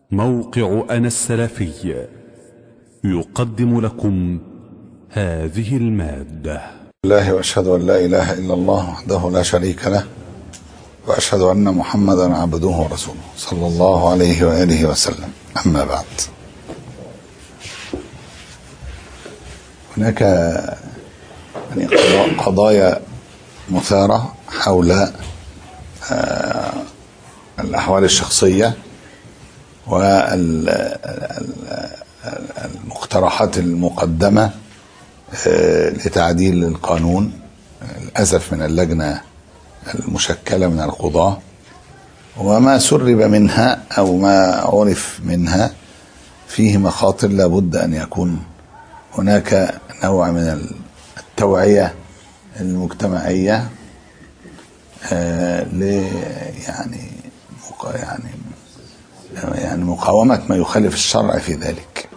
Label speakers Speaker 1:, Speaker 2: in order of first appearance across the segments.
Speaker 1: موقع أنا السلفي يقدم لكم هذه المادة
Speaker 2: الله واشهد ان لا اله الا الله وحده لا شريك له واشهد ان محمدا عبده ورسوله صلى الله عليه واله وسلم اما بعد هناك يعني قضا- قضايا مثاره حول آه، الاحوال الشخصيه والمقترحات المقدمه آه، لتعديل القانون للأسف من اللجنة المشكلة من القضاة وما سرب منها أو ما عرف منها فيه مخاطر لابد أن يكون هناك نوع من التوعية المجتمعية آه، ل يعني مق- يعني يعني مقاومة ما يخالف الشرع في ذلك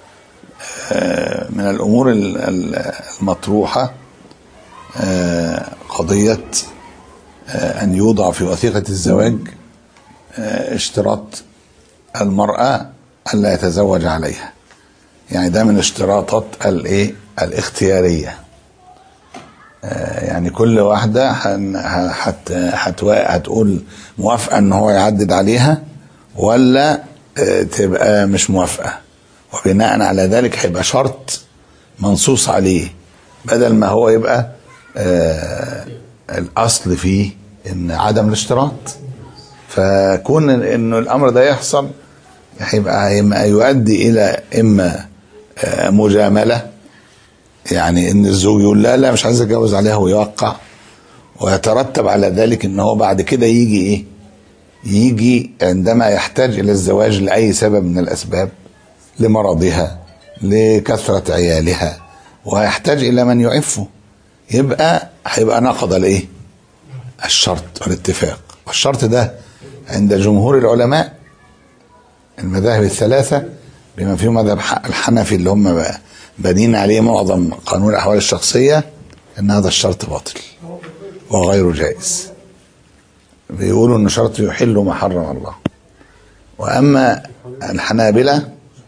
Speaker 2: من الأمور ال- ال- المطروحة آه، قضية آه، أن يوضع في وثيقة الزواج آه، اشتراط المرأة ألا يتزوج عليها يعني ده من اشتراطات الايه الاختيارية آه، يعني كل واحدة هن- ه- هت هتوا- هتقول موافقة ان هو يعدد عليها ولا آه، تبقى مش موافقة وبناء على ذلك هيبقى شرط منصوص عليه بدل ما هو يبقى آه الاصل فيه ان عدم الاشتراط فكون انه الامر ده يحصل هيبقى هيبقى يؤدي الى اما آه مجامله يعني ان الزوج يقول لا لا مش عايز اتجوز عليها ويوقع ويترتب على ذلك ان هو بعد كده يجي ايه يجي عندما يحتاج الى الزواج لاي سبب من الاسباب لمرضها لكثرة عيالها ويحتاج إلى من يعفه يبقى هيبقى نقض الإيه؟ الشرط والاتفاق والشرط ده عند جمهور العلماء المذاهب الثلاثة بما فيهم مذهب ح- الحنفي اللي هم بقى بانين عليه معظم قانون الأحوال الشخصية أن هذا الشرط باطل وغير جائز بيقولوا أن شرط يحل ما حرم الله وأما الحنابلة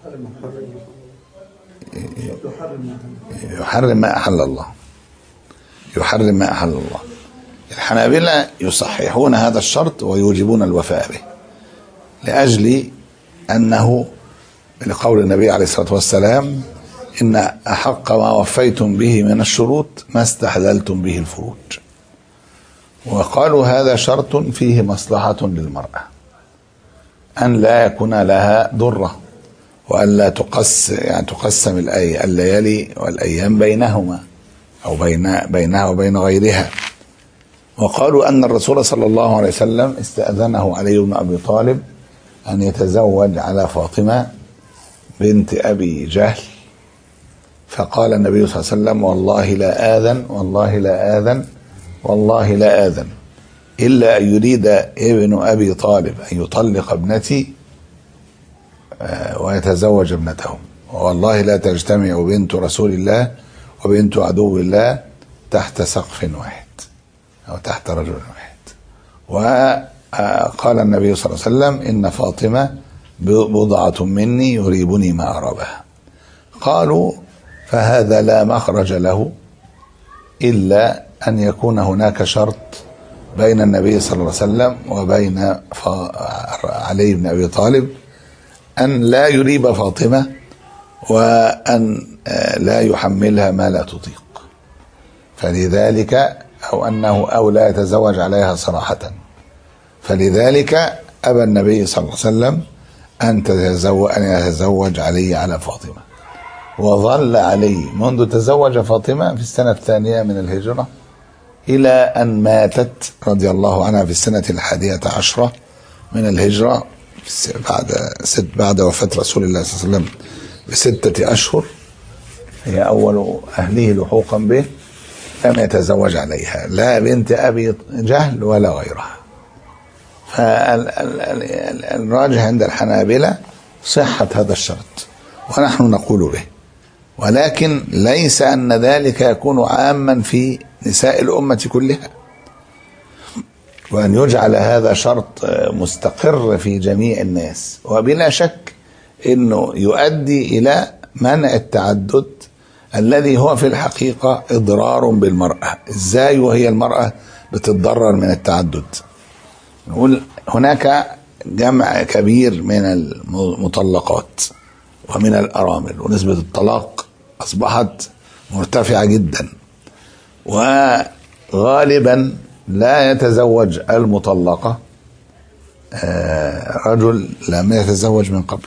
Speaker 2: يحرم ما أحل الله يحرم ما أحل الله الحنابلة يصححون هذا الشرط ويوجبون الوفاء به لأجل أنه لقول النبي عليه الصلاة والسلام إن أحق ما وفيتم به من الشروط ما استحللتم به الفروج وقالوا هذا شرط فيه مصلحة للمرأة أن لا يكون لها ضرة وألا تقس يعني تقسم الأي الليالي والأيام بينهما أو بين بينها وبين غيرها وقالوا أن الرسول صلى الله عليه وسلم استأذنه علي بن أبي طالب أن يتزوج على فاطمة بنت أبي جهل فقال النبي صلى الله عليه وسلم والله لا آذن والله لا آذن والله لا آذن إلا أن يريد ابن أبي طالب أن يطلق ابنتي ويتزوج ابنته والله لا تجتمع بنت رسول الله وبنت عدو الله تحت سقف واحد أو تحت رجل واحد وقال النبي صلى الله عليه وسلم إن فاطمة بضعة مني يريبني ما أرى بها قالوا فهذا لا مخرج له إلا أن يكون هناك شرط بين النبي صلى الله عليه وسلم وبين علي بن أبي طالب أن لا يريب فاطمة وأن لا يحملها ما لا تطيق فلذلك أو أنه أو لا يتزوج عليها صراحة فلذلك أبى النبي صلى الله عليه وسلم أن تتزوج أن يتزوج علي على فاطمة وظل علي منذ تزوج فاطمة في السنة الثانية من الهجرة إلى أن ماتت رضي الله عنها في السنة الحادية عشرة من الهجرة بعد ست بعد وفاة رسول الله صلى الله عليه وسلم بستة أشهر هي أول أهله لحوقا به لم يتزوج عليها لا بنت أبي جهل ولا غيرها فالراجح عند الحنابلة صحة هذا الشرط ونحن نقول به ولكن ليس أن ذلك يكون عاما في نساء الأمة كلها وأن يجعل هذا شرط مستقر في جميع الناس وبلا شك أنه يؤدي إلى منع التعدد الذي هو في الحقيقة إضرار بالمرأة إزاي وهي المرأة بتتضرر من التعدد نقول هناك جمع كبير من المطلقات ومن الأرامل ونسبة الطلاق أصبحت مرتفعة جدا وغالبا لا يتزوج المطلقة رجل لم يتزوج من قبل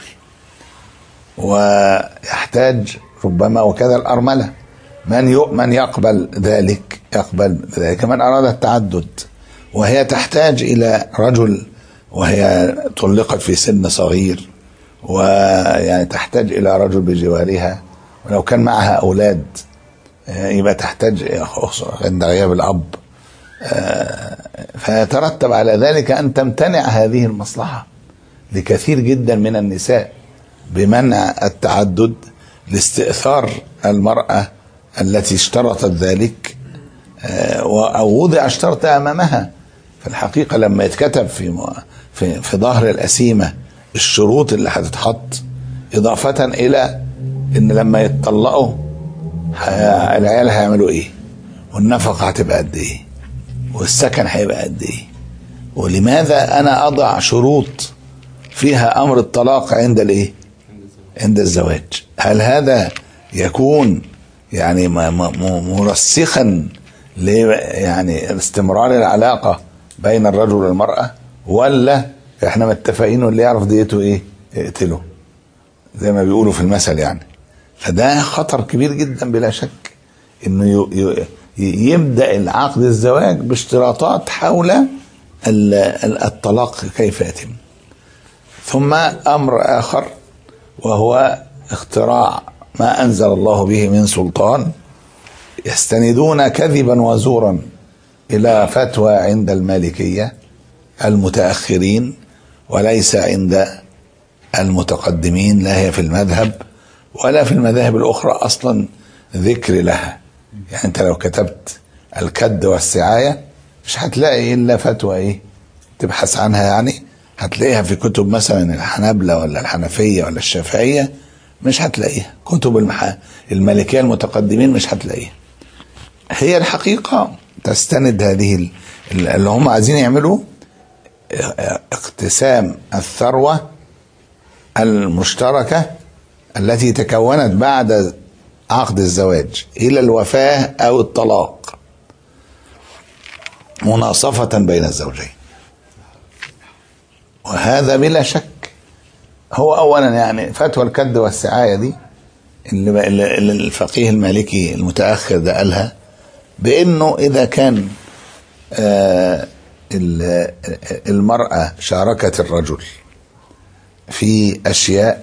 Speaker 2: ويحتاج ربما وكذا الأرملة من من يقبل ذلك يقبل ذلك من أراد التعدد وهي تحتاج إلى رجل وهي طلقت في سن صغير ويعني تحتاج إلى رجل بجوارها ولو كان معها أولاد يبقى تحتاج عند غياب الأب فيترتب على ذلك أن تمتنع هذه المصلحة لكثير جدا من النساء بمنع التعدد لاستئثار المرأة التي اشترطت ذلك أو وضع الشرط أمامها في الحقيقة لما يتكتب في في, في ظهر القسيمة الشروط اللي هتتحط إضافة إلى إن لما يتطلقوا العيال هيعملوا إيه والنفقة هتبقى قد إيه والسكن هيبقى قد إيه ولماذا أنا أضع شروط فيها أمر الطلاق عند الإيه عند الزواج هل هذا يكون يعني مرسخا ل يعني استمرار العلاقة بين الرجل والمرأة ولا احنا متفقين واللي يعرف ديته ايه اقتله زي ما بيقولوا في المثل يعني فده خطر كبير جدا بلا شك انه يبدا العقد الزواج باشتراطات حول الطلاق كيف يتم ثم امر اخر وهو اختراع ما انزل الله به من سلطان يستندون كذبا وزورا الى فتوى عند المالكيه المتاخرين وليس عند المتقدمين لا هي في المذهب ولا في المذاهب الاخرى اصلا ذكر لها يعني انت لو كتبت الكد والسعايه مش هتلاقي الا فتوى ايه تبحث عنها يعني هتلاقيها في كتب مثلا الحنابلة ولا الحنفية ولا الشافعية مش هتلاقيها كتب المح... المالكية المتقدمين مش هتلاقيها هي الحقيقة تستند هذه اللي هم عايزين يعملوا اقتسام الثروة المشتركة التي تكونت بعد عقد الزواج إلى الوفاة أو الطلاق مناصفة بين الزوجين وهذا بلا شك هو اولا يعني فتوى الكد والسعايه دي اللي, اللي الفقيه المالكي المتاخر ده قالها بانه اذا كان آه المراه شاركت الرجل في اشياء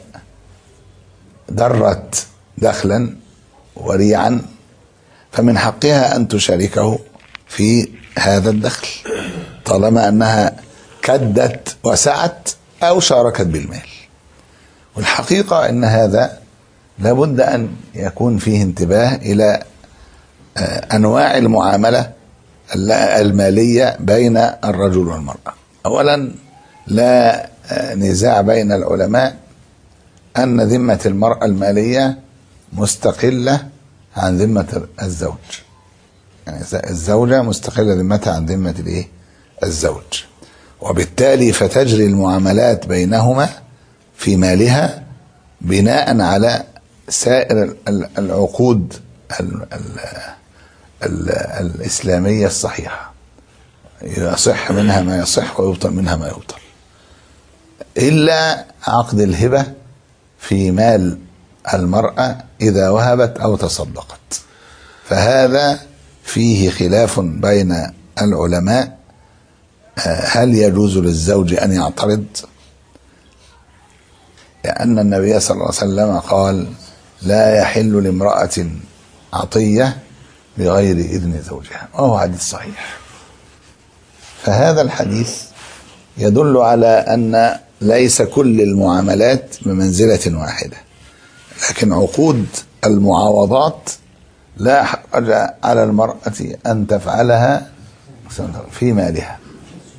Speaker 2: درت دخلا وريعا فمن حقها ان تشاركه في هذا الدخل طالما انها كدت وسعت او شاركت بالمال والحقيقه ان هذا لابد ان يكون فيه انتباه الى انواع المعامله الماليه بين الرجل والمراه اولا لا نزاع بين العلماء ان ذمه المراه الماليه مستقله عن ذمه الزوج يعني الزوجه مستقله ذمتها عن ذمه الايه الزوج وبالتالي فتجري المعاملات بينهما في مالها بناء على سائر العقود ال ال ال الإسلامية الصحيحة يصح منها ما يصح ويبطل منها ما يبطل إلا عقد الهبة في مال المرأة إذا وهبت أو تصدقت فهذا فيه خلاف بين العلماء هل يجوز للزوج أن يعترض لأن النبي صلى الله عليه وسلم قال لا يحل لامرأة عطية بغير إذن زوجها وهو حديث صحيح فهذا الحديث يدل على أن ليس كل المعاملات بمنزلة واحدة لكن عقود المعاوضات لا حرج على المرأة أن تفعلها في مالها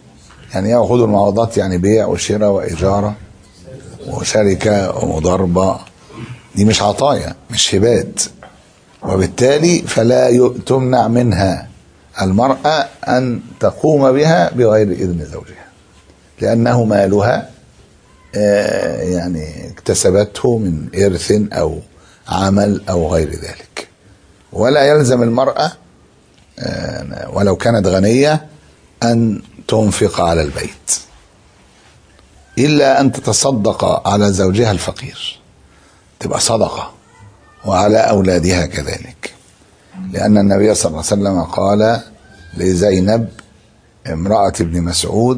Speaker 2: يعني يأخذ المعوضات يعني بيع وشراء وإجارة وشركة ومضاربة دي مش عطايا مش هبات وبالتالي فلا ي- تمنع منها المرأة أن تقوم بها بغير إذن زوجها لأنه مالها آه، يعني اكتسبته من إرث أو عمل أو غير ذلك ولا يلزم المرأة آه، ولو كانت غنية أن تنفق على البيت إلا أن تتصدق على زوجها الفقير تبقى صدقة وعلى أولادها كذلك لأن النبي صلى الله عليه وسلم قال لزينب امرأة ابن مسعود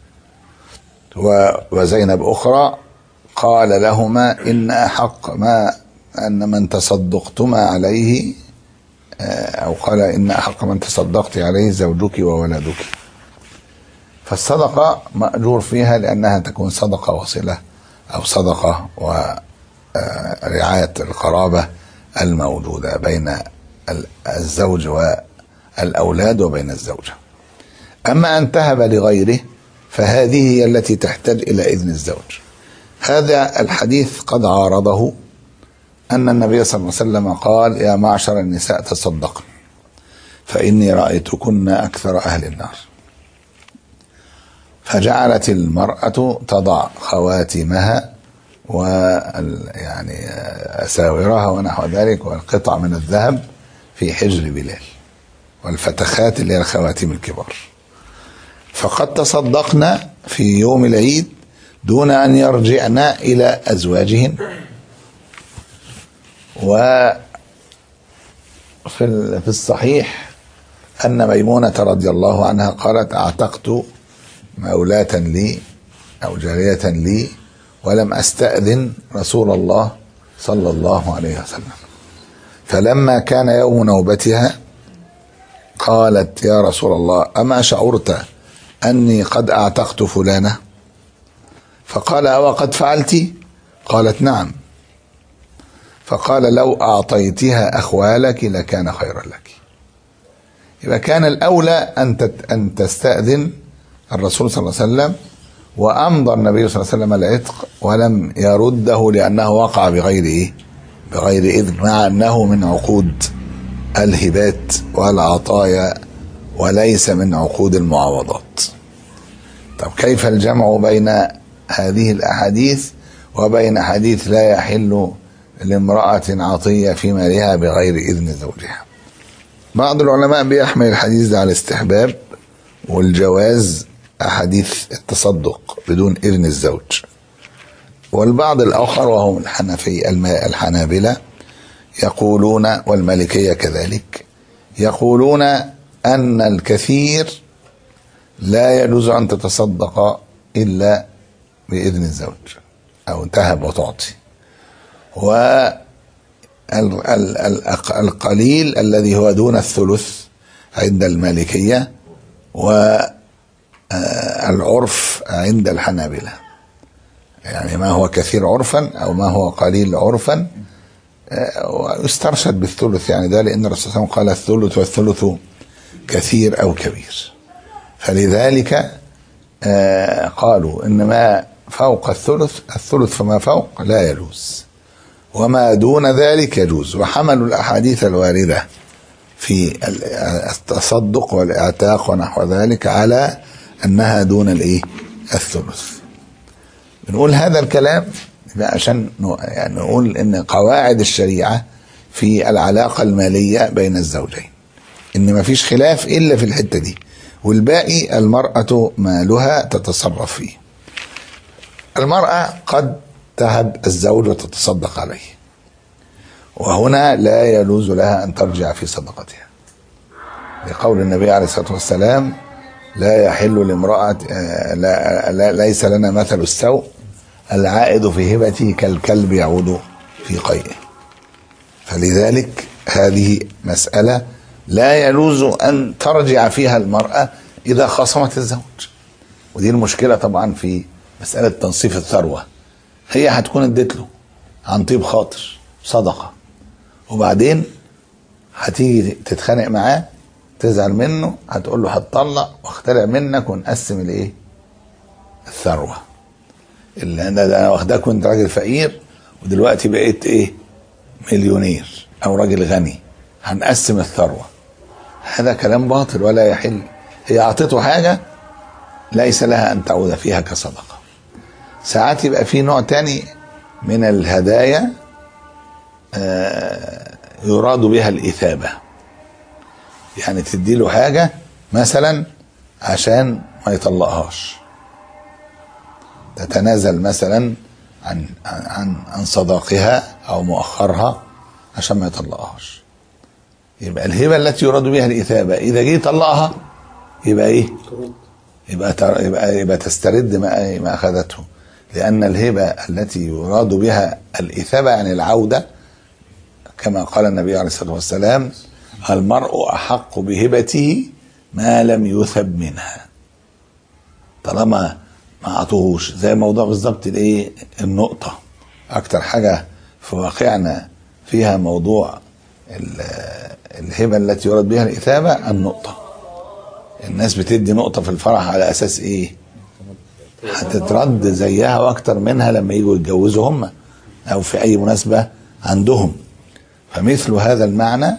Speaker 2: و- وزينب أخرى قال لهما إن أحق ما أن من تصدقتما عليه آه، أو قال إن أحق من تصدقت عليه زوجك وولدك فالصدقة مأجور فيها لأنها تكون صدقة وصلة أو صدقة ورعاية القرابة الموجودة بين ال- الزوج والأولاد وبين الزوجة أما أن تهب لغيره فهذه هي التي تحتاج إلى إذن الزوج هذا الحديث قد عارضه أن النبي صلى الله عليه وسلم قال يا معشر النساء تصدقن فإني رأيتكن أكثر أهل النار فجعلت المرأة تضع خواتمها و يعني أساورها ونحو ذلك والقطع من الذهب في حجر بلال والفتخات اللي هي الخواتيم الكبار فقد تصدقنا في يوم العيد دون أن يرجعن إلى أزواجهن و في ال- في الصحيح أن ميمونة رضي الله عنها قالت أعتقت مولاة لي أو جارية لي ولم أستأذن رسول الله صلى الله عليه وسلم فلما كان يوم نوبتها قالت يا رسول الله أما شعرت أني قد أعتقت فلانة فقال أو قد فعلت قالت نعم فقال لو أعطيتها أخوالك لكان خيرا لك يبقى كان الأولى أن تت- أن تستأذن الرسول صلى الله عليه وسلم وأمضى النبي صلى الله عليه وسلم العتق ولم يرده لأنه وقع بغير إيه؟ بغير إذن مع أنه من عقود الهبات والعطايا وليس من عقود المعاوضات طب كيف الجمع بين هذه الأحاديث وبين حديث لا يحل لامرأة عطية في مالها بغير إذن زوجها بعض العلماء بيحمل الحديث ده على الاستحباب والجواز أحاديث التصدق بدون إذن الزوج والبعض الآخر وهم الحنفي الم- الحنابلة يقولون والمالكية كذلك يقولون أن الكثير لا يجوز أن تتصدق إلا بإذن الزوج أو تهب وتعطي و ال- ال- ال- القليل الذي هو دون الثلث عند المالكية والعرف عند الحنابلة يعني ما هو كثير عرفا أو ما هو قليل عرفا آه، ويسترشد بالثلث يعني ده لأن الرسول صلى الله عليه وسلم قال الثلث والثلث كثير أو كبير فلذلك آه، قالوا إن ما فوق الثلث الثلث فما فوق لا يجوز وما دون ذلك يجوز وحملوا الأحاديث الواردة في ال- التصدق والاعتاق ونحو ذلك على أنها دون الإيه الثلث بنقول هذا الكلام يبقى عشان ن- يعني نقول ان قواعد الشريعه في العلاقه الماليه بين الزوجين ان ما فيش خلاف الا في الحته دي والباقي المراه مالها تتصرف فيه المراه قد تهب الزوج وتتصدق عليه وهنا لا يجوز لها ان ترجع في صدقتها لقول النبي عليه الصلاه والسلام لا يحل لامرأة آه، لا, لا ليس لنا مثل السوء العائد في هبته كالكلب يعود في قيئه فلذلك هذه مسألة لا يجوز أن ترجع فيها المرأة إذا خاصمت الزوج ودي المشكلة طبعا في مسألة تنصيف الثروة هي هتكون اديت له عن طيب خاطر صدقة وبعدين هتيجي تتخانق معاه تزعل منه هتقول له هتطلق واختلع منك ونقسم الايه الثروه اللي انا ده انا واخداك وانت راجل فقير ودلوقتي بقيت ايه مليونير او راجل غني هنقسم الثروه هذا كلام باطل ولا يحل هي اعطيته حاجه ليس لها ان تعود فيها كصدقه ساعات يبقى في نوع تاني من الهدايا آه، يراد بها الإثابة يعني تدي له حاجة مثلا عشان ما يطلقهاش تتنازل مثلا عن عن عن صداقها او مؤخرها عشان ما يطلقهاش يبقى الهبه التي يراد بها الاثابه اذا جه يطلقها يبقى ايه؟ يبقى تر- يبقى يبقى تسترد ما ما اخذته لان الهبه التي يراد بها الاثابه يعني العوده كما قال النبي عليه الصلاه والسلام المرء احق بهبته ما لم يثب منها طالما ما عطوهوش زي موضوع بالظبط الايه النقطه اكتر حاجه في واقعنا فيها موضوع ال- الهبه التي يراد بها الاثابه النقطه الناس بتدي نقطه في الفرح على اساس ايه هتترد زيها واكتر منها لما يجوا يتجوزوا هم او في اي مناسبه عندهم فمثل هذا المعنى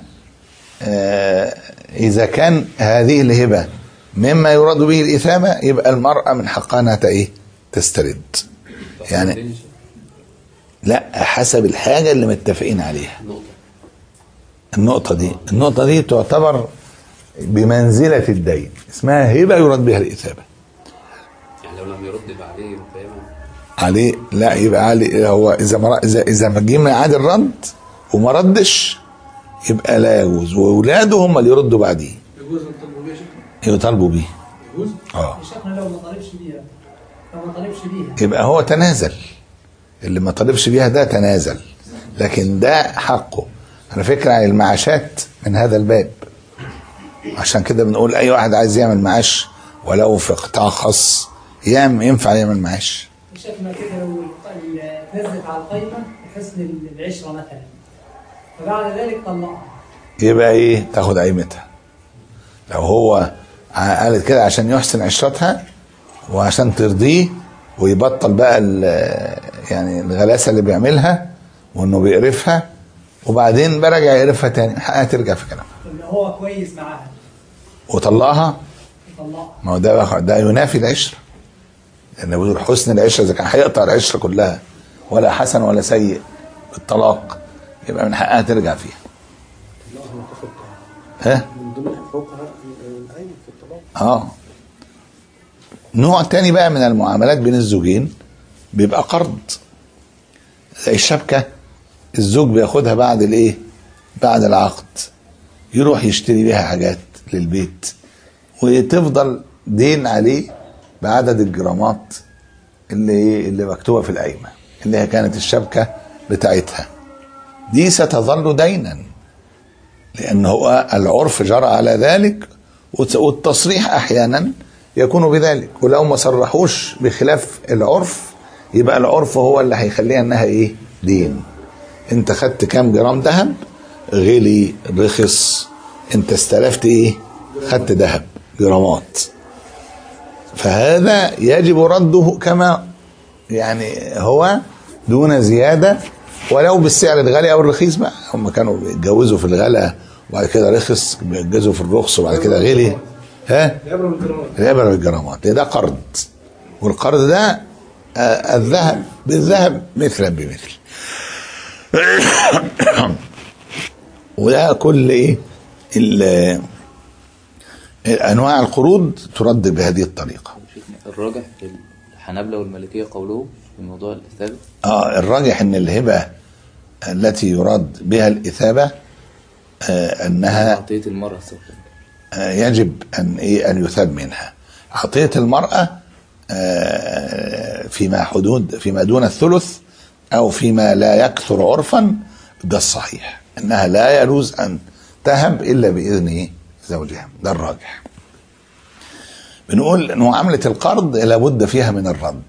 Speaker 2: آه، إذا كان هذه الهبة مما يراد به الإثابة يبقى المرأة من حقها أنها ت- إيه؟ تسترد يعني لا حسب الحاجة اللي متفقين عليها النقطة دي النقطة دي تعتبر بمنزلة الدين اسمها هبة يراد بها الإثابة
Speaker 3: يعني لو لم يرد يبقى عليه فاهم
Speaker 2: عليه لا يبقى عليه هو إذا ما إذا إذا ما جه ميعاد الرد وما ردش يبقى لا يجوز وأولاده هم اللي يردوا بعديه
Speaker 4: يجوز نطلبوا بيه شكرا
Speaker 2: يطالبوا بيه
Speaker 4: يجوز
Speaker 2: اه
Speaker 5: شيخنا لو ما طالبش بيها لو ما طالبش بيها
Speaker 2: يبقى هو تنازل اللي ما طالبش بيها ده تنازل لكن ده حقه على فكرة يعني المعاشات من هذا الباب عشان كده بنقول أي واحد عايز يعمل معاش ولو في قطاع خاص يعمل ينفع يعمل معاش
Speaker 5: شيخنا كده لو ال- نزلت على القايمه لحسن العشره مثلا فبعد ذلك طلقها
Speaker 2: يبقى ايه تاخد قيمتها لو هو ع- قالت كده عشان يحسن عشرتها وعشان ترضيه ويبطل بقى ال- يعني الغلاسه اللي بيعملها وانه بيقرفها وبعدين برجع يقرفها تاني حقها ترجع في كلامها
Speaker 5: ان هو كويس معاها
Speaker 2: وطلقها
Speaker 5: يطلقها
Speaker 2: ما هو ده ده ينافي العشره لان بيقول حسن العشره اذا كان هيقطع العشره كلها ولا حسن ولا سيء بالطلاق يبقى من حقها ترجع فيها ها
Speaker 4: من ضمن حقوقها العين في الطلاق
Speaker 2: اه نوع تاني بقى من المعاملات بين الزوجين بيبقى قرض زي الشبكة الزوج بياخدها بعد الايه بعد العقد يروح يشتري بيها حاجات للبيت وتفضل دين عليه بعدد الجرامات اللي ايه اللي مكتوبة في القايمة اللي هي كانت الشبكة بتاعتها دي ستظل دينا لأن هو العرف جرى على ذلك والت- والتصريح أحيانا يكون بذلك ولو ما صرحوش بخلاف العرف يبقى العرف هو اللي هيخليها انها ايه دين انت خدت كام جرام ذهب غلي رخص انت استلفت ايه خدت ذهب جرامات فهذا يجب رده كما يعني هو دون زيادة ولو بالسعر الغالي أو الرخيص بقى هم كانوا بيتجوزوا في الغلا وبعد كده رخص بيتجوزوا في الرخص وبعد كده غلي ها
Speaker 4: العبره بالجرامات
Speaker 2: العبرة بالجرامات ده قرض والقرض ده آه، الذهب بالذهب مثلا بمثل وده كل ايه ال- انواع القروض ترد بهذه الطريقه
Speaker 3: الراجح في الحنابلة والمالكية قولهم في موضوع الإثابة
Speaker 2: اه الراجح ان الهبه التي يراد بها الاثابه آه انها
Speaker 3: عطية المرأة السوف
Speaker 2: آه يجب ان ايه ان يثاب منها عطيه المراه آه فيما حدود فيما دون الثلث او فيما لا يكثر عرفا ده الصحيح انها لا يجوز ان تهب الا باذن إيه؟ زوجها ده الراجح بنقول إن معامله القرض لابد فيها من الرد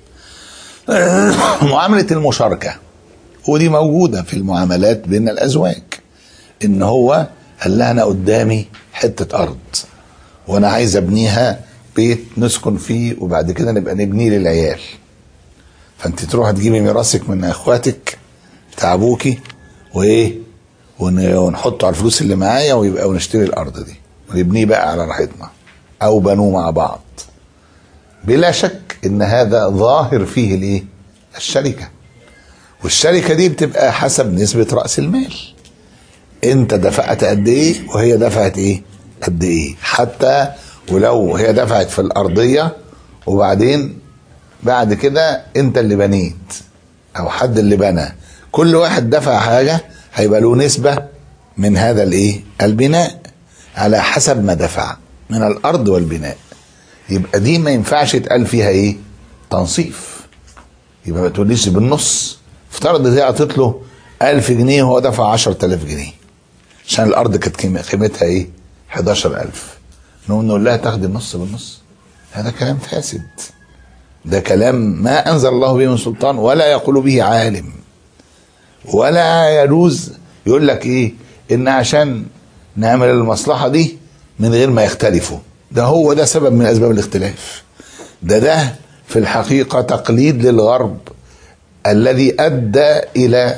Speaker 2: معاملة المشاركة ودي موجودة في المعاملات بين الأزواج إن هو قال لها أنا قدامي حتة أرض وأنا عايز أبنيها بيت نسكن فيه وبعد كده نبقى نبنيه للعيال فانت تروح تجيبي ميراثك من اخواتك بتاع ابوكي وايه ون- ونحطه على الفلوس اللي معايا ويبقى ونشتري الارض دي ونبنيه بقى على راحتنا او بنوه مع بعض بلا شك ان هذا ظاهر فيه الايه الشركه والشركه دي بتبقى حسب نسبه راس المال انت دفعت قد ايه وهي دفعت ايه قد ايه حتى ولو هي دفعت في الارضيه وبعدين بعد كده انت اللي بنيت او حد اللي بنى كل واحد دفع حاجه هيبقى له نسبه من هذا الايه البناء على حسب ما دفع من الارض والبناء يبقى دي ما ينفعش يتقال فيها ايه تنصيف يبقى ما تقوليش بالنص افترض دي اعطيت له 1000 جنيه وهو دفع 10000 جنيه عشان الارض كانت قيمة- قيمتها ايه 11000 نقوم نقول لها تاخدي النص بالنص هذا كلام فاسد ده كلام ما انزل الله به من سلطان ولا يقول به عالم ولا يجوز يقول لك ايه ان عشان نعمل المصلحه دي من غير ما يختلفوا ده هو ده سبب من اسباب الاختلاف ده ده في الحقيقه تقليد للغرب الذي ادى الى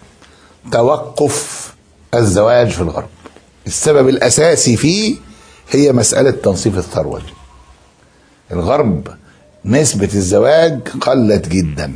Speaker 2: توقف الزواج في الغرب السبب الاساسي فيه هي مساله تنصيف الثروه دي. الغرب نسبه الزواج قلت جدا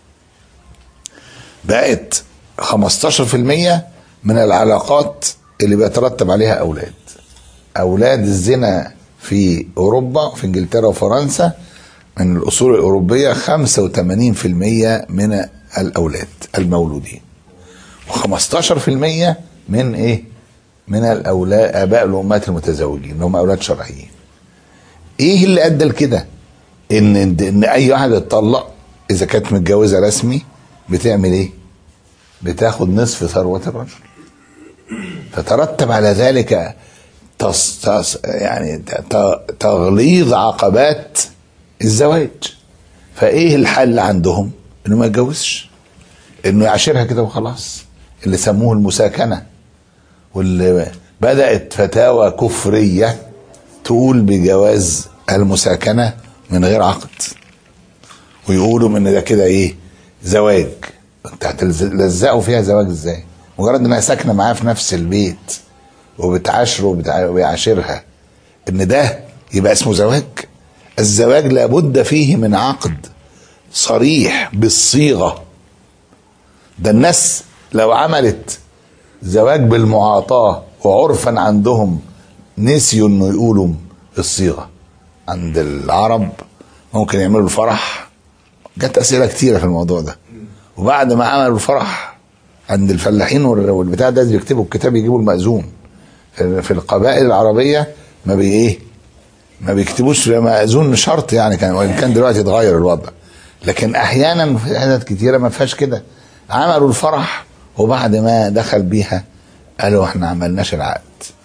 Speaker 2: بقت 15% من العلاقات اللي بيترتب عليها اولاد اولاد الزنا في اوروبا في انجلترا وفرنسا من الاصول الاوروبيه 85% من الاولاد المولودين و15% من ايه من الاولاد اباء الامهات المتزوجين اللي هم اولاد شرعيين ايه اللي ادى لكده ان ان اي واحد اتطلق اذا كانت متجوزه رسمي بتعمل ايه بتاخد نصف ثروه الرجل فترتب على ذلك تص... تص... يعني ت... تغليظ عقبات الزواج فايه الحل عندهم انه ما يتجوزش انه يعاشرها كده وخلاص اللي سموه المساكنه واللي بدات فتاوى كفريه تقول بجواز المساكنه من غير عقد ويقولوا ان ده كده ايه زواج انت هتلزقوا فيها زواج ازاي مجرد انها ساكنه معاه في نفس البيت وبتعاشره وبتع- وبيعاشرها ان ده يبقى اسمه زواج الزواج لابد فيه من عقد صريح بالصيغه ده الناس لو عملت زواج بالمعاطاه وعرفا عندهم نسيوا انه يقولوا الصيغه عند العرب ممكن يعملوا الفرح جت اسئله كتيره في الموضوع ده وبعد ما عملوا الفرح عند الفلاحين وال- والبتاع ده يكتبوا الكتاب يجيبوا المأذون في في القبائل العربيه ما بي ايه ما بيكتبوش مأذون شرط يعني كان وان كان دلوقتي اتغير الوضع لكن احيانا في حتت كتيره ما فيهاش كده عملوا الفرح وبعد ما دخل بيها قالوا احنا عملناش العقد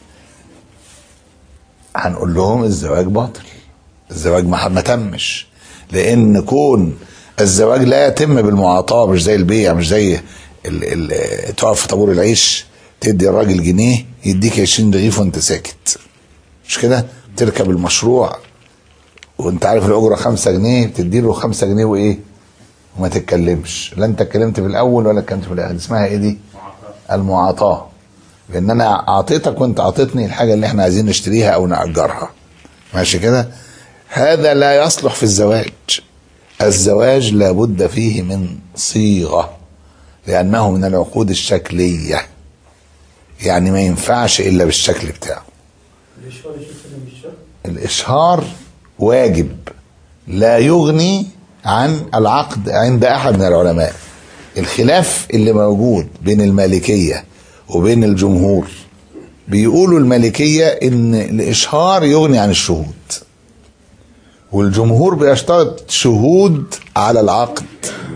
Speaker 2: هنقول لهم الزواج باطل الزواج ما ما تمش لان كون الزواج لا يتم بالمعاطاه مش زي البيع مش زي ال ال تقف في طابور العيش تدي الراجل جنيه يديك 20 رغيف وانت ساكت مش كده تركب المشروع وانت عارف الاجره 5 جنيه تدي له 5 جنيه وايه وما تتكلمش لا انت اتكلمت في الاول ولا اتكلمت في الاخر اسمها ايه دي المعاطاه لان انا اعطيتك وانت اعطيتني الحاجه اللي احنا عايزين نشتريها او ناجرها ماشي كده هذا لا يصلح في الزواج الزواج لابد فيه من صيغه لانه من العقود الشكليه يعني ما ينفعش الا بالشكل بتاعه
Speaker 4: الإشهار يشوف كده مش شرط
Speaker 2: الاشهار واجب لا يغني عن العقد عند احد من العلماء الخلاف اللي موجود بين المالكيه وبين الجمهور بيقولوا المالكيه ان الاشهار يغني عن الشهود والجمهور بيشترط شهود على العقد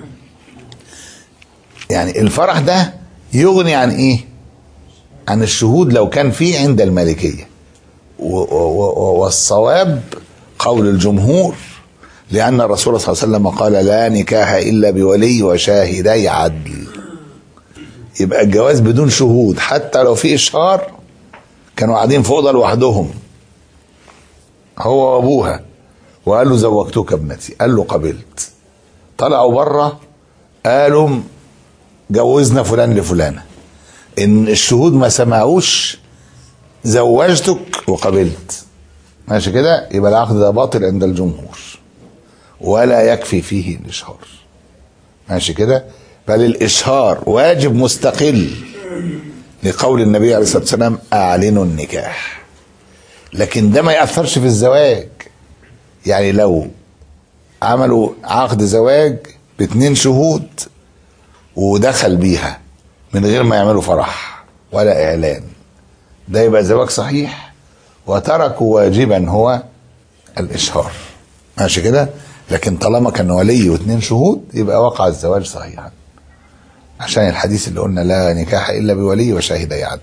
Speaker 2: يعني الفرح ده يغني عن ايه عن الشهود لو كان فيه عند المالكيه و- و- و- والصواب قول الجمهور لأن الرسول صلى الله عليه وسلم قال لا نكاح إلا بولي وشاهدي عدل يبقى الجواز بدون شهود حتى لو في إشهار كانوا قاعدين في أوضة لوحدهم هو وأبوها وقال له زوجتك ابنتي قال له قبلت طلعوا بره قالوا جوزنا فلان لفلانه ان الشهود ما سمعوش زوجتك وقبلت ماشي كده يبقى العقد ده باطل عند الجمهور ولا يكفي فيه الاشهار ماشي كده بل الاشهار واجب مستقل لقول النبي عليه الصلاه والسلام اعلنوا النكاح لكن ده ما ياثرش في الزواج يعني لو عملوا عقد زواج باتنين شهود ودخل بيها من غير ما يعملوا فرح ولا اعلان ده يبقى زواج صحيح وتركوا واجبا هو الاشهار ماشي كده لكن طالما كان ولي واثنين شهود يبقى وقع الزواج صحيحا عشان الحديث اللي قلنا لا نكاح الا بولي وشاهدي عدل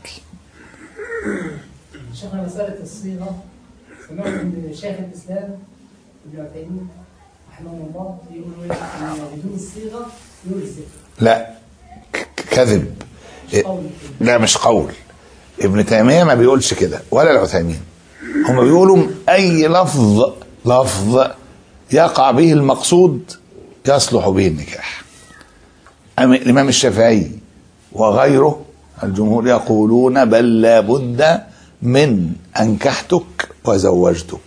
Speaker 5: شيخنا مسألة الصيغة سمعت من شيخ الإسلام ابن عثيمين رحمه الله يقول لك إن بدون الصيغة يلزم
Speaker 2: لا ك- كذب
Speaker 5: مش قول كده.
Speaker 2: لا مش قول ابن تيميه ما بيقولش كده ولا العثيمين هم بيقولوا اي لفظ لفظ يقع به المقصود يصلح به النكاح أما الامام الشافعي وغيره الجمهور يقولون بل لا بد من انكحتك وزوجتك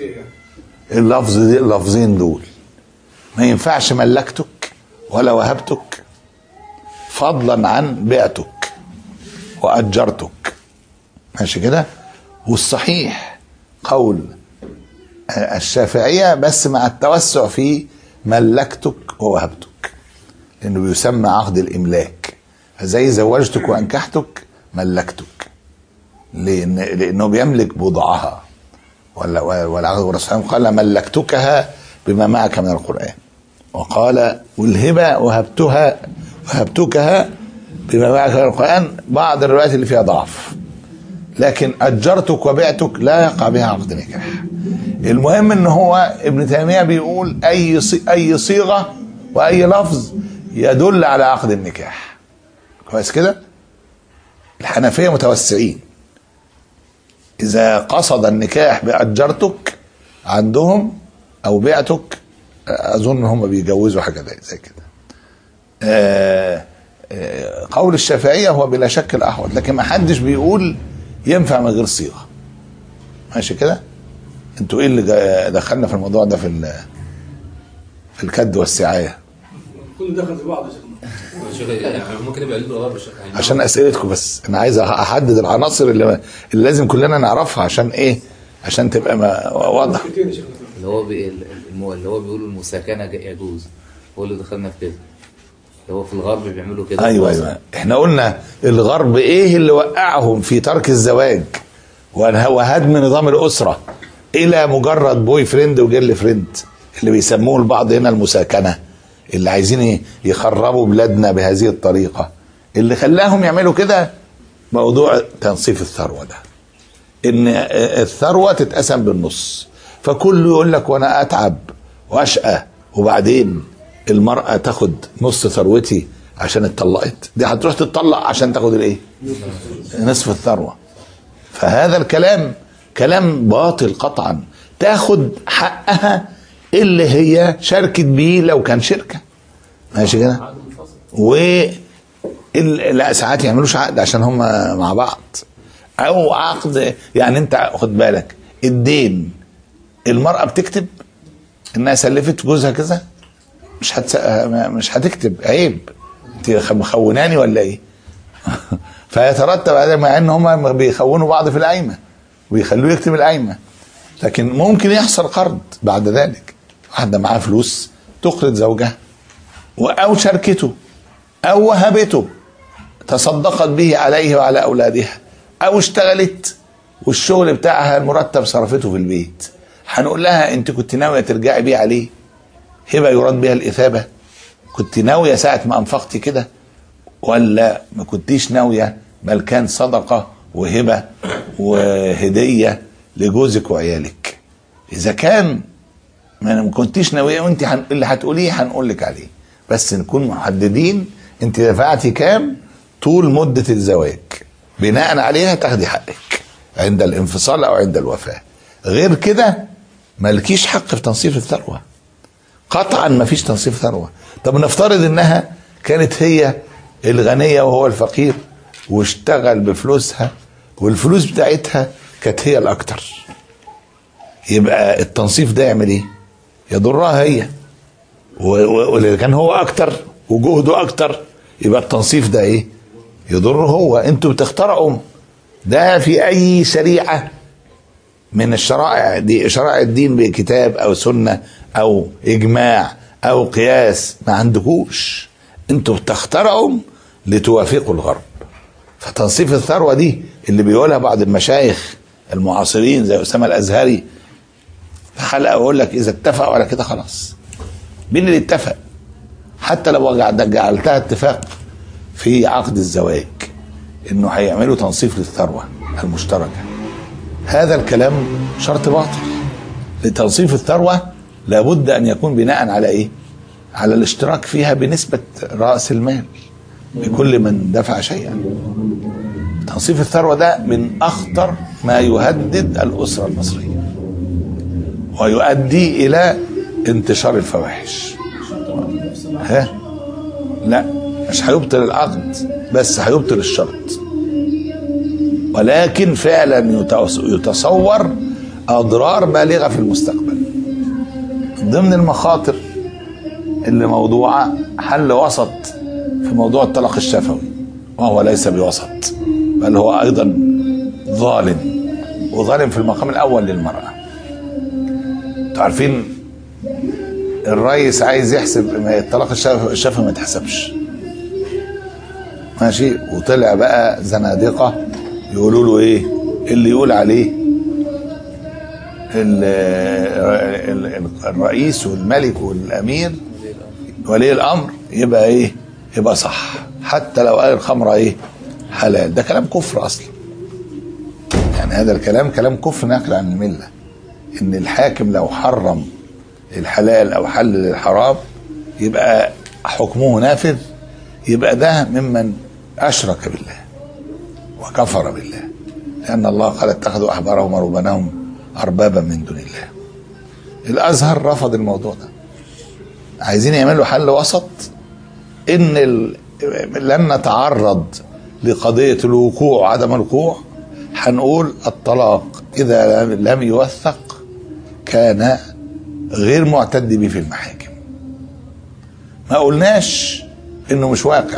Speaker 2: اللفظ دي اللفظين دول ما ينفعش ملكتك ولا وهبتك فضلا عن بعتك واجرتك ماشي كده والصحيح قول الشافعيه بس مع التوسع في ملكتك ووهبتك لانه بيسمى عقد الاملاك زي زوجتك وانكحتك ملكتك لان لانه بيملك بضعها ولا ولا والرسول قال ملكتكها بما معك من القران وقال والهبه وهبتها وهبتكها بما معك من القران بعض الروايات اللي فيها ضعف لكن اجرتك وبعتك لا يقع بها عقد نكاح المهم ان هو ابن تيميه بيقول اي صي- اي صيغه واي لفظ يدل على عقد النكاح كويس كده الحنفيه متوسعين اذا قصد النكاح باجرتك عندهم او بعتك اظن هم بيجوزوا حاجه زي- زي كده آه، آه، قول الشافعيه هو بلا شك الاحوط لكن ما حدش بيقول ينفع من غير صيغه ماشي كده انتوا ايه اللي جا- دخلنا في الموضوع ده في ال- في الكد والسعايه
Speaker 4: كل دخل في بعض يا شيخنا
Speaker 6: شيخ يعني ممكن يبقى قليل الغرب الشيخ يعني
Speaker 2: عشان اسئلتكم بس انا عايز أح- احدد العناصر اللي, اللي لازم كلنا نعرفها عشان ايه عشان تبقى ما واضح
Speaker 4: كتير يا شيخنا
Speaker 3: اللي هو بي... الم- اللي هو بيقولوا المساكنة ج- يجوز هو اللي دخلنا في كده اللي هو في الغرب بيعملوا كده
Speaker 2: ايوه
Speaker 3: خلاص.
Speaker 2: ايوه احنا قلنا الغرب ايه اللي وقعهم في ترك الزواج وه- وهدم نظام الاسره الى مجرد بوي فريند وجيرل فريند اللي بيسموه البعض هنا المساكنه اللي عايزين ي- يخربوا بلادنا بهذه الطريقه اللي خلاهم يعملوا كده موضوع تنصيف الثروه ده ان الثروه تتقسم بالنص فكله يقول لك وانا اتعب واشقى وبعدين المراه تاخد نص ثروتي عشان اتطلقت دي هتروح تتطلق عشان تاخد الايه نصف الثروه فهذا الكلام كلام باطل قطعا تاخد حقها اللي هي شاركت بيه لو كان شركه ماشي كده و ال- لا ساعات يعملوش عقد عشان هم مع بعض او عقد يعني انت خد بالك الدين المرأة بتكتب انها سلفت جوزها كذا مش هتس... مش هتكتب عيب انت مخوناني ولا ايه فيترتب على مع ان هم بيخونوا بعض في القايمه ويخلوه يكتب القايمه لكن ممكن يحصل قرض بعد ذلك واحده معاها فلوس تقرض زوجها و- او شاركته او وهبته تصدقت به عليه وعلى اولادها او اشتغلت والشغل بتاعها المرتب صرفته في البيت هنقول لها انت كنت ناويه ترجعي بيه عليه هبه يراد بها الاثابه كنت ناويه ساعه ما انفقتي كده ولا ما كنتيش ناويه بل كان صدقه وهبه وهديه لجوزك وعيالك اذا كان ما ما كنتيش ناويه وانت هن... اللي هتقوليه هنقول لك عليه بس نكون محددين انت دفعتي كام طول مده الزواج بناء عليها تاخدي حقك عند الانفصال او عند الوفاه غير كده مالكيش حق في تنصيف الثروه قطعا ما فيش تنصيف ثروه طب نفترض انها كانت هي الغنيه وهو الفقير واشتغل بفلوسها والفلوس بتاعتها كانت هي الاكتر يبقى التنصيف ده يعمل ايه يضرها هي و- و- واللي كان هو اكتر وجهده اكتر يبقى التنصيف ده ايه يضره هو انتوا بتخترعوا ده في اي شريعه من الشرائع دي شرائع الدين بكتاب او سنه او اجماع او قياس ما عندكوش انتوا بتخترعوا لتوافقوا الغرب فتنصيف الثروه دي اللي بيقولها بعض المشايخ المعاصرين زي اسامه الازهري في حلقه يقول لك اذا اتفقوا على كده خلاص مين اللي اتفق حتى لو جعلتها اتفاق في عقد الزواج انه هيعملوا تنصيف للثروه المشتركه هذا الكلام شرط باطل لتنصيف الثروه لابد ان يكون بناء على ايه على الاشتراك فيها بنسبه راس المال لكل من دفع شيئا تنصيف الثروه ده من اخطر ما يهدد الاسره المصريه ويؤدي الى انتشار الفواحش ها لا مش هيبطل العقد بس هيبطل الشرط ولكن فعلا يتوس- يتصور اضرار بالغه في المستقبل من ضمن المخاطر اللي موضوعه حل وسط في موضوع الطلاق الشفوي وهو ليس بوسط بل هو ايضا ظالم وظالم في المقام الاول للمراه انتوا عارفين الرئيس عايز يحسب ما الطلاق الشفوي الشفوي ما يتحسبش ماشي وطلع بقى زنادقه يقولوا له ايه اللي يقول عليه ال- ال- ال- الرئيس والملك والامير ولي الامر يبقى ايه يبقى صح حتى لو قال الخمره ايه حلال ده كلام كفر اصلا يعني هذا الكلام كلام كفر ناقل عن المله ان الحاكم لو حرم الحلال او حلل الحرام يبقى حكمه نافذ يبقى ده ممن اشرك بالله وكفر بالله لان الله قال اتخذوا احبارهم ورهبانهم اربابا من دون الله الازهر رفض الموضوع ده عايزين يعملوا حل وسط ان ال... لن نتعرض لقضيه الوقوع وعدم الوقوع هنقول الطلاق اذا لم- لم يوثق كان غير معتد به في المحاكم ما قلناش انه مش واقع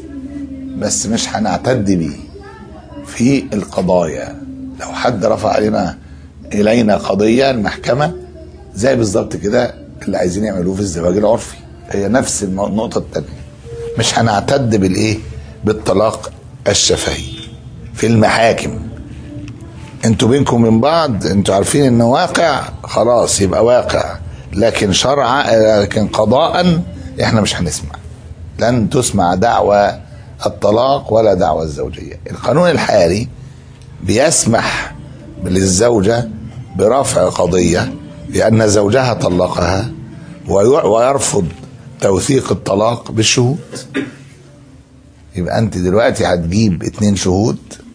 Speaker 2: بس مش هنعتد بيه في القضايا لو حد رفع علينا الينا قضيه المحكمه زي بالظبط كده اللي عايزين يعملوه في الزواج العرفي هي نفس المو- النقطه الثانيه مش هنعتد بالايه بالطلاق الشفهي في المحاكم انتوا بينكم من بعض انتوا عارفين انه واقع خلاص يبقى واقع لكن شرعا لكن قضاء احنا مش هنسمع لن تسمع دعوى الطلاق ولا دعوى الزوجيه القانون الحالي بيسمح للزوجه برفع قضيه لان زوجها طلقها وي- ويرفض توثيق الطلاق بالشهود يبقى انت دلوقتي هتجيب اتنين شهود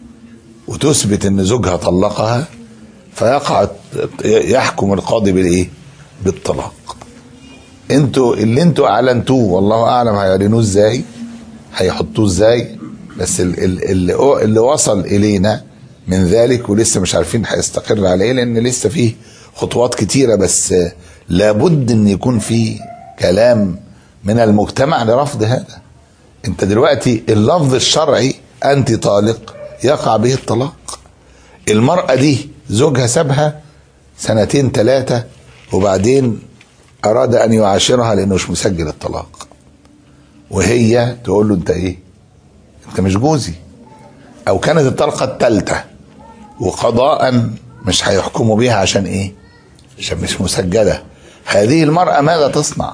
Speaker 2: وتثبت ان زوجها طلقها فيقع يحكم القاضي بالايه بالطلاق انتوا اللي انتوا اعلنتوه والله اعلم هيعلنوه ازاي هيحطوه ازاي بس ال- ال- اللي, اللي وصل الينا من ذلك ولسه مش عارفين هيستقر على ايه لان لسه فيه خطوات كتيره بس لابد ان يكون في كلام من المجتمع لرفض هذا انت دلوقتي اللفظ الشرعي انت طالق يقع به الطلاق المرأة دي زوجها سابها سنتين ثلاثة وبعدين أراد أن يعاشرها لأنه مش مسجل الطلاق وهي تقول له أنت إيه؟ أنت مش جوزي أو كانت الطلقة الثالثة وقضاء مش هيحكموا بيها عشان إيه؟ عشان مش مسجلة هذه المرأة ماذا تصنع؟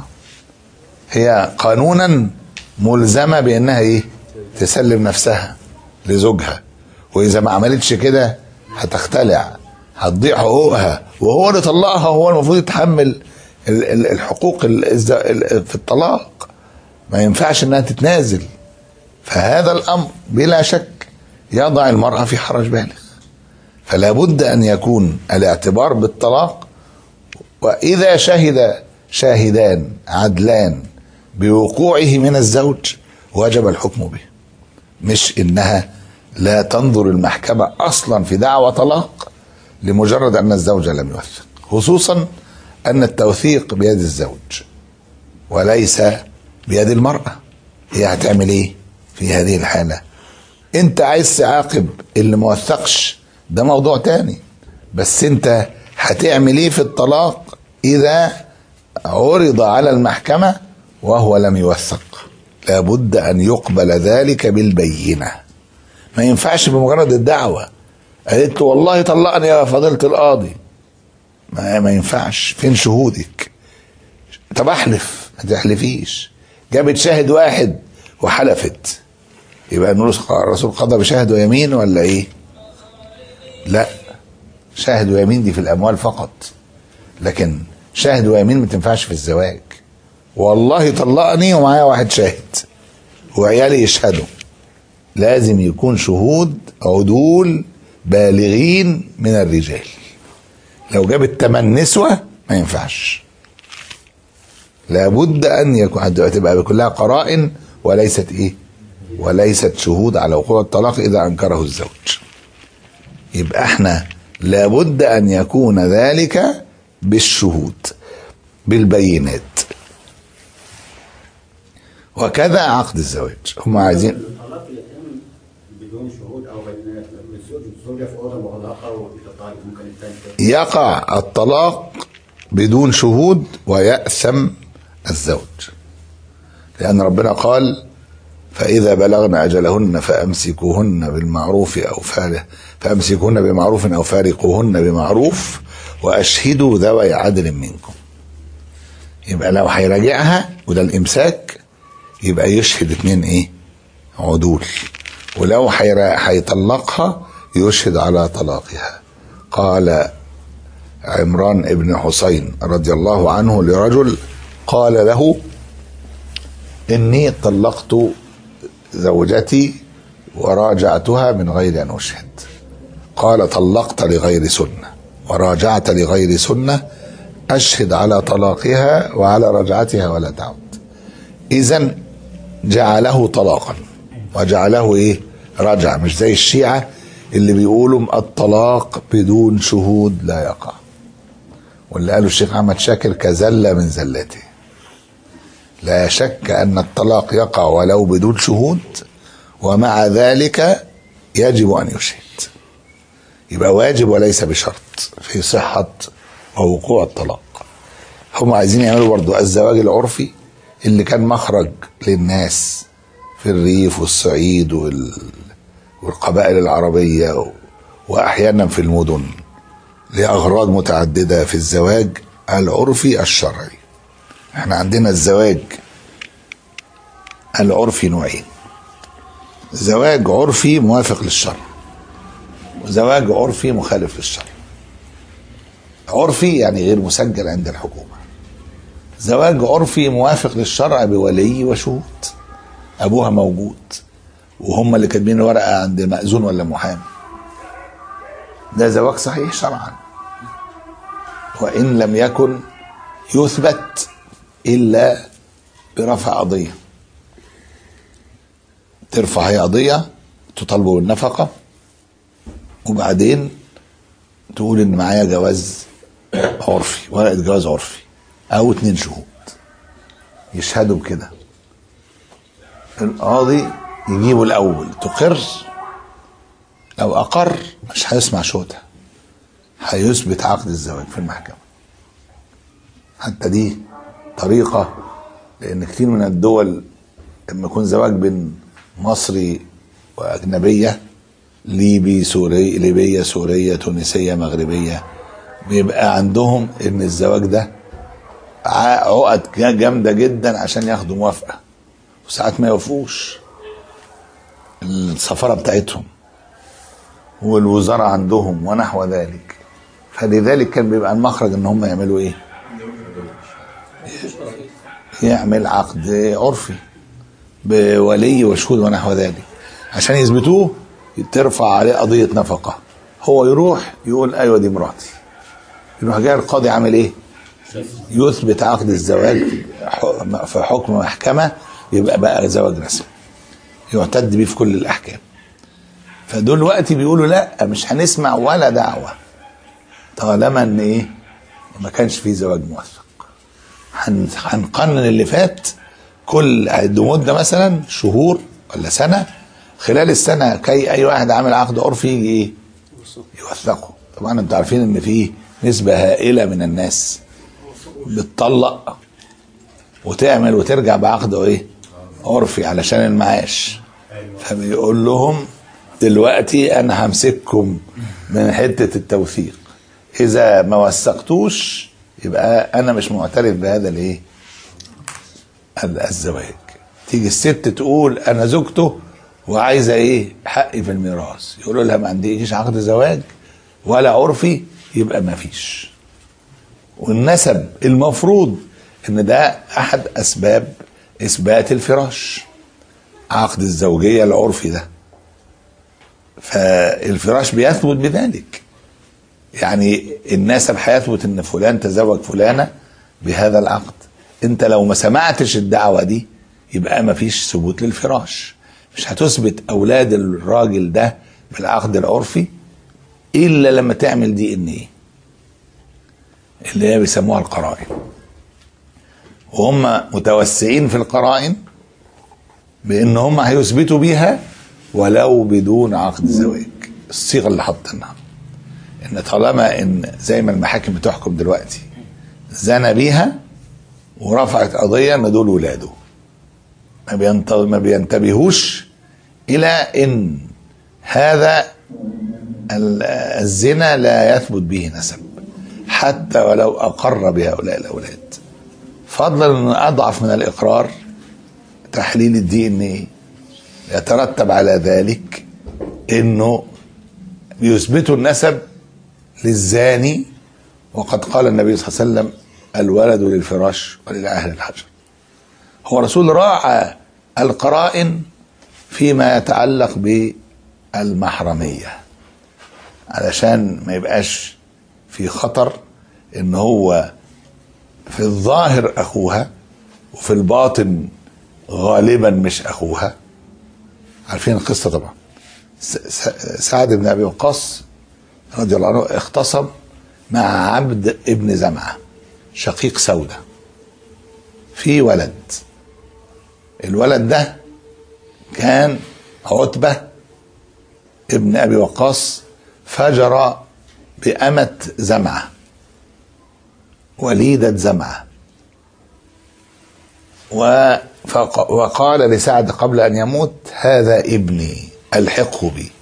Speaker 2: هي قانونا ملزمه بانها ايه تسلم نفسها لزوجها واذا ما عملتش كده هتختلع هتضيع حقوقها وهو اللي طلقها هو المفروض يتحمل ال- ال- الحقوق ال- الز- ال- في الطلاق ما ينفعش انها تتنازل فهذا الامر بلا شك يضع المراه في حرج بالغ فلا بد ان يكون الاعتبار بالطلاق وإذا شهد شاهدان عدلان بوقوعه من الزوج وجب الحكم به مش إنها لا تنظر المحكمة أصلا في دعوى طلاق لمجرد أن الزوج لم يوثق خصوصا أن التوثيق بيد الزوج وليس بيد المرأة هي هتعمل ايه في هذه الحالة انت عايز تعاقب اللي ما وثقش ده موضوع تاني بس انت هتعمل ايه في الطلاق اذا عرض على المحكمة وهو لم يوثق لابد ان يقبل ذلك بالبينة ما ينفعش بمجرد الدعوة قالت له والله طلقني يا فضيلة القاضي ما, ما ينفعش فين شهودك طب احلف ما تحلفيش جابت شاهد واحد وحلفت يبقى نقول الرسول قضى بشاهد ويمين ولا ايه لا شاهد ويمين دي في الاموال فقط لكن شاهد ويمين ما تنفعش في الزواج والله طلقني ومعايا واحد شاهد وعيالي يشهدوا لازم يكون شهود عدول بالغين من الرجال لو جابت تمن نسوة ما ينفعش لابد ان يكون تبقى كلها قرائن وليست ايه وليست شهود على وقوع الطلاق اذا انكره الزوج يبقى احنا لابد ان يكون ذلك بالشهود بالبينات وكذا عقد الزواج هم عايزين
Speaker 7: الطلاق يتم بدون شهود او بينات الزوج والزوجه في اوضه مغلقه ويتطالب ممكن الثاني
Speaker 2: يقع الطلاق بدون شهود ويأثم الزوج لأن ربنا قال فإذا بلغن أجلهن فأمسكوهن بالمعروف أو فارق فأمسكوهن بمعروف أو فارقوهن بمعروف وأشهدوا ذوي عدل منكم يبقى لو هيراجعها وده الإمساك يبقى يشهد اتنين إيه عدول ولو هيرا- هيطلقها يشهد على طلاقها قال عمران ابن حسين رضي الله عنه لرجل قال له إني طلقت زوجتي وراجعتها من غير أن أشهد قال طلقت لغير سنة وراجعت لغير سنة أشهد على طلاقها وعلى رجعتها ولا تعود إذا جعله طلاقا وجعله إيه رجع مش زي الشيعة اللي بيقولوا الطلاق بدون شهود لا يقع واللي قاله الشيخ أحمد شاكر كزلة من زلاته لا شك أن الطلاق يقع ولو بدون شهود ومع ذلك يجب أن يشهد يبقى واجب وليس بشرط في صحة ووقوع الطلاق هم عايزين يعملوا برضو الزواج العرفي اللي كان مخرج للناس في الريف والصعيد وال... والقبائل العربية و... وأحيانا في المدن لأغراض متعددة في الزواج العرفي الشرعي احنا عندنا الزواج العرفي نوعين زواج عرفي موافق للشرع وزواج عرفي مخالف للشرع عرفي يعني غير مسجل عند الحكومة زواج عرفي موافق للشرع بولي وشهود أبوها موجود وهم اللي كاتبين الورقة عند مأذون ولا محامي ده زواج صحيح شرعا وإن لم يكن يثبت إلا برفع قضية ترفع هي قضية تطالب بالنفقة وبعدين تقول إن معايا جواز عرفي ورقة جواز عرفي أو اتنين شهود يشهدوا بكده القاضي يجيبه الأول تقر لو أقر مش هيسمع شهودها هيثبت عقد الزواج في المحكمة حتى دي طريقة لأن كتير من الدول لما يكون زواج بين مصري وأجنبية ليبي سوري ليبية سورية تونسية مغربية بيبقى عندهم إن الزواج ده ع- عقد جامدة جدا عشان ياخدوا موافقة وساعات ما يوافقوش السفارة بتاعتهم والوزارة عندهم ونحو ذلك فلذلك كان بيبقى المخرج ان هم يعملوا ايه يعمل عقد عرفي بولي وشهود ونحو ذلك عشان يثبتوه ترفع عليه قضية نفقة هو يروح يقول ايوه دي مراتي يروح جاي القاضي عامل ايه يثبت عقد الزواج ح- في حكم محكمة يبقى بقى زواج رسمي يعتد بيه في كل الأحكام فدول وقت بيقولوا لا مش هنسمع ولا دعوة طالما ان ايه ما كانش فيه زواج موثق هن- هنقنن اللي فات كل عد مدة مثلا شهور ولا سنة خلال السنة كي أي واحد عامل عقد عرفي يجي إيه؟ يوثقه طبعا انتوا عارفين ان في نسبة هائلة من الناس بتطلق وتعمل وترجع بعقد ايه عرفي علشان المعاش فبيقول لهم دلوقتي انا همسككم من حتة التوثيق اذا ما وثقتوش يبقى انا مش معترف بهذا الايه ال- الزواج تيجي الست تقول انا زوجته وعايزه ايه حقي في الميراث يقولوا لها ما عندكيش عقد زواج ولا عرفي يبقى ما فيش والنسب المفروض ان ده احد اسباب اثبات الفراش عقد الزوجيه العرفي ده فالفراش بيثبت بذلك يعني النسب هيثبت ان فلان تزوج فلانه بهذا العقد انت لو ما سمعتش الدعوه دي يبقى ما فيش ثبوت للفراش مش هتثبت اولاد الراجل ده بالعقد العرفي الا لما تعمل دي ان ايه اللي هي بيسموها القرائن وهم متوسعين في القرائن بان هم هيثبتوا بيها ولو بدون عقد زواج الصيغه اللي حاطينها ان طالما ان زي ما المحاكم بتحكم دلوقتي زنى بيها ورفعت قضيه ان دول ولاده ما بينت- ما بينتبهوش الى ان هذا ال- الزنا لا يثبت به نسب حتى ولو اقر بهؤلاء الاولاد فضلا ان اضعف من الاقرار تحليل الدي ان ايه يترتب على ذلك انه بيثبتوا النسب للزاني وقد قال النبي صلى الله عليه وسلم الولد للفراش وللأهل الحجر هو رسول راعى القرائن فيما يتعلق بالمحرمية علشان ما يبقاش في خطر ان هو في الظاهر اخوها وفي الباطن غالبا مش اخوها عارفين القصه طبعا س- س- سعد بن ابي وقاص رضي الله عنه اختصم مع عبد ابن زمعه شقيق سوده في ولد الولد ده كان عتبه ابن ابي وقاص فجر بأمة زمعه وليدة زمعه وفق- وقال لسعد قبل أن يموت هذا ابني ألحقه بي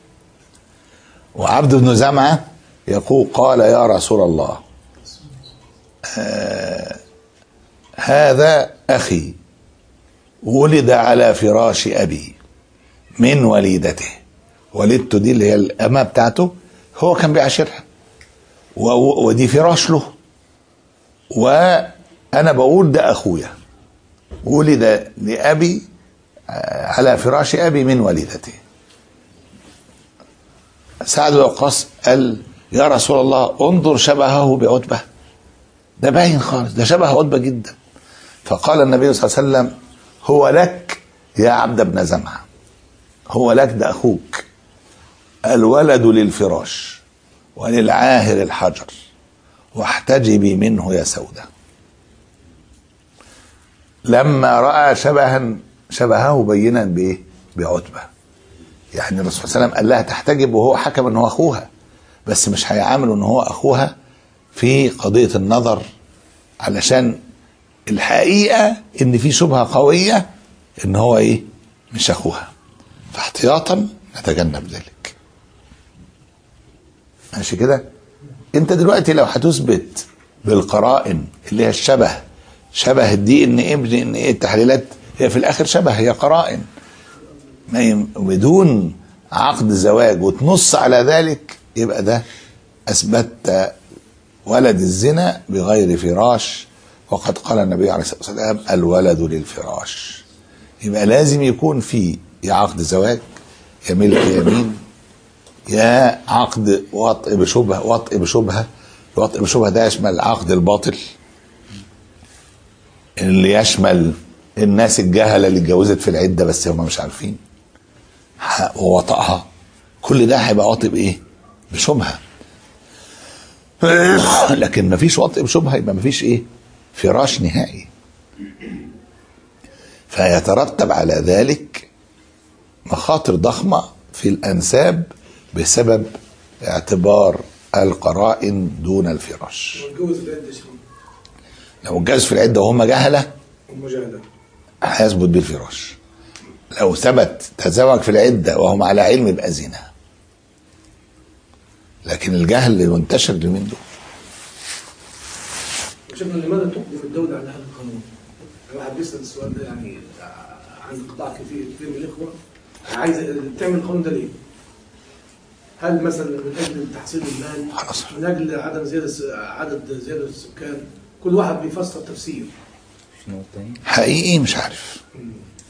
Speaker 2: وعبد بن زمعة يقول قال يا رسول الله آه هذا أخي ولد على فراش أبي من وليدته ولدته دي اللي هي الأمة بتاعته هو كان بيعاشرها و- ودي فراش له وأنا بقول ده أخويا ولد لأبي آه، على فراش أبي من والدته سعد بن وقاص قال يا رسول الله انظر شبهه بعتبة ده باين خالص ده شبه عتبة جدا فقال النبي صلى الله عليه وسلم هو لك يا عبد بن زمعة هو لك ده أخوك الولد للفراش وللعاهر الحجر واحتجبي منه يا سوده لما راى شبها شبهه بينا بايه؟ بعتبه. يعني الرسول صلى الله عليه وسلم قال لها تحتجب وهو حكم ان هو اخوها بس مش هيعامله ان هو اخوها في قضيه النظر علشان الحقيقه ان في شبهه قويه ان هو ايه؟ مش اخوها. فاحتياطا نتجنب ذلك. ماشي كده؟ انت دلوقتي لو هتثبت بالقرائن اللي هي الشبه شبه الدي ان ايه بدي ان ايه التحليلات هي في الاخر شبه هي قرائن ما يم- بدون عقد زواج وتنص على ذلك يبقى ده اثبتت ولد الزنا بغير فراش وقد قال النبي عليه الصلاه والسلام الولد للفراش يبقى لازم يكون في يا عقد زواج يا ملك يمين يا عقد وطء بشبهه وطء بشبهه الوطء بشبهه ده يشمل العقد الباطل اللي يشمل الناس الجهله اللي اتجوزت في العده بس هم مش عارفين ح- ووطئها كل ده هيبقى واطئ بايه؟ بشبهه لكن مفيش وطئ بشبهه يبقى مفيش ايه؟ فراش نهائي فيترتب على ذلك مخاطر ضخمه في الانساب بسبب اعتبار القرائن دون الفراش
Speaker 4: والجوز في العده شيخنا
Speaker 2: لو اتجوز في العده وهم جهله
Speaker 4: والمجاهده
Speaker 2: هيثبت بالفراش لو ثبت تزوج في العدة وهم على علم يبقى زنا لكن الجهل منتشر اليومين دول
Speaker 4: شفنا لماذا تقدم الدوله على هذا القانون؟ الواحد بيسال السؤال ده يعني عند قطاع كثير كثير من الاخوه عايز تعمل القانون ده ليه؟ هل مثلا من اجل تحصيل المال
Speaker 2: خلاص.
Speaker 4: من اجل عدم زياده عدد زياده السكان كل واحد بيفسر تفسير
Speaker 3: شنو التاني؟
Speaker 2: حقيقي مش عارف